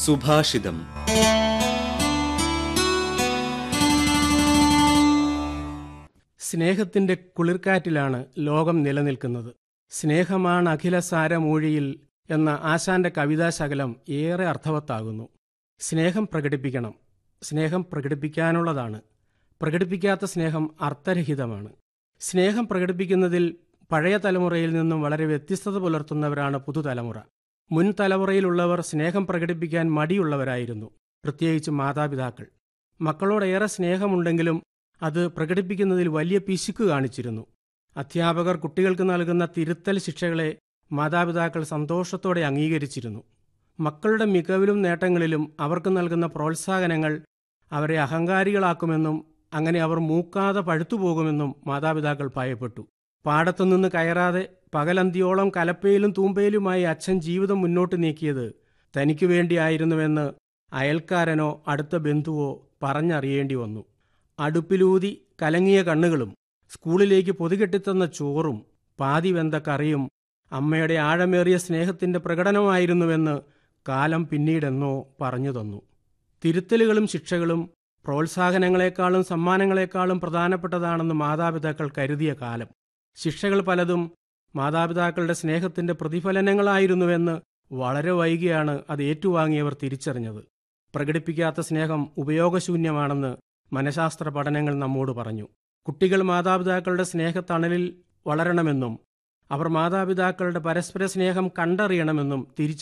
സുഭാഷിതം സ്നേഹത്തിന്റെ കുളിർക്കാറ്റിലാണ് ലോകം നിലനിൽക്കുന്നത് സ്നേഹമാണ് അഖിലസാരമൂഴിയിൽ എന്ന ആശാന്റെ കവിതാശകലം ഏറെ അർത്ഥവത്താകുന്നു സ്നേഹം പ്രകടിപ്പിക്കണം സ്നേഹം പ്രകടിപ്പിക്കാനുള്ളതാണ് പ്രകടിപ്പിക്കാത്ത സ്നേഹം അർത്ഥരഹിതമാണ് സ്നേഹം പ്രകടിപ്പിക്കുന്നതിൽ പഴയ തലമുറയിൽ നിന്നും വളരെ വ്യത്യസ്തത പുലർത്തുന്നവരാണ് പുതുതലമുറ മുൻ തലമുറയിലുള്ളവർ സ്നേഹം പ്രകടിപ്പിക്കാൻ മടിയുള്ളവരായിരുന്നു പ്രത്യേകിച്ച് മാതാപിതാക്കൾ മക്കളോടേറെ സ്നേഹമുണ്ടെങ്കിലും അത് പ്രകടിപ്പിക്കുന്നതിൽ വലിയ പിശുക്ക് കാണിച്ചിരുന്നു അധ്യാപകർ കുട്ടികൾക്ക് നൽകുന്ന തിരുത്തൽ ശിക്ഷകളെ മാതാപിതാക്കൾ സന്തോഷത്തോടെ അംഗീകരിച്ചിരുന്നു മക്കളുടെ മികവിലും നേട്ടങ്ങളിലും അവർക്ക് നൽകുന്ന പ്രോത്സാഹനങ്ങൾ അവരെ അഹങ്കാരികളാക്കുമെന്നും അങ്ങനെ അവർ മൂക്കാതെ പഴുത്തുപോകുമെന്നും മാതാപിതാക്കൾ ഭയപ്പെട്ടു പാടത്തുനിന്ന് കയറാതെ പകലന്തിയോളം കലപ്പയിലും തൂമ്പയിലുമായി അച്ഛൻ ജീവിതം മുന്നോട്ട് നീക്കിയത് തനിക്കു വേണ്ടിയായിരുന്നുവെന്ന് അയൽക്കാരനോ അടുത്ത ബന്ധുവോ പറഞ്ഞറിയേണ്ടി വന്നു അടുപ്പിലൂതി കലങ്ങിയ കണ്ണുകളും സ്കൂളിലേക്ക് പൊതികെട്ടിത്തന്ന ചോറും പാതി വെന്ത കറിയും അമ്മയുടെ ആഴമേറിയ സ്നേഹത്തിന്റെ പ്രകടനമായിരുന്നുവെന്ന് കാലം പിന്നീടെന്നോ പറഞ്ഞു തന്നു തിരുത്തലുകളും ശിക്ഷകളും പ്രോത്സാഹനങ്ങളെക്കാളും സമ്മാനങ്ങളെക്കാളും പ്രധാനപ്പെട്ടതാണെന്ന് മാതാപിതാക്കൾ കരുതിയ കാലം ശിക്ഷകൾ പലതും മാതാപിതാക്കളുടെ സ്നേഹത്തിന്റെ പ്രതിഫലനങ്ങളായിരുന്നുവെന്ന് വളരെ വൈകിയാണ് അത് ഏറ്റുവാങ്ങിയവർ തിരിച്ചറിഞ്ഞത് പ്രകടിപ്പിക്കാത്ത സ്നേഹം ഉപയോഗശൂന്യമാണെന്ന് മനഃശാസ്ത്ര പഠനങ്ങൾ നമ്മോട് പറഞ്ഞു കുട്ടികൾ മാതാപിതാക്കളുടെ സ്നേഹത്തണലിൽ വളരണമെന്നും അവർ മാതാപിതാക്കളുടെ പരസ്പര സ്നേഹം കണ്ടറിയണമെന്നും തിരിച്ചു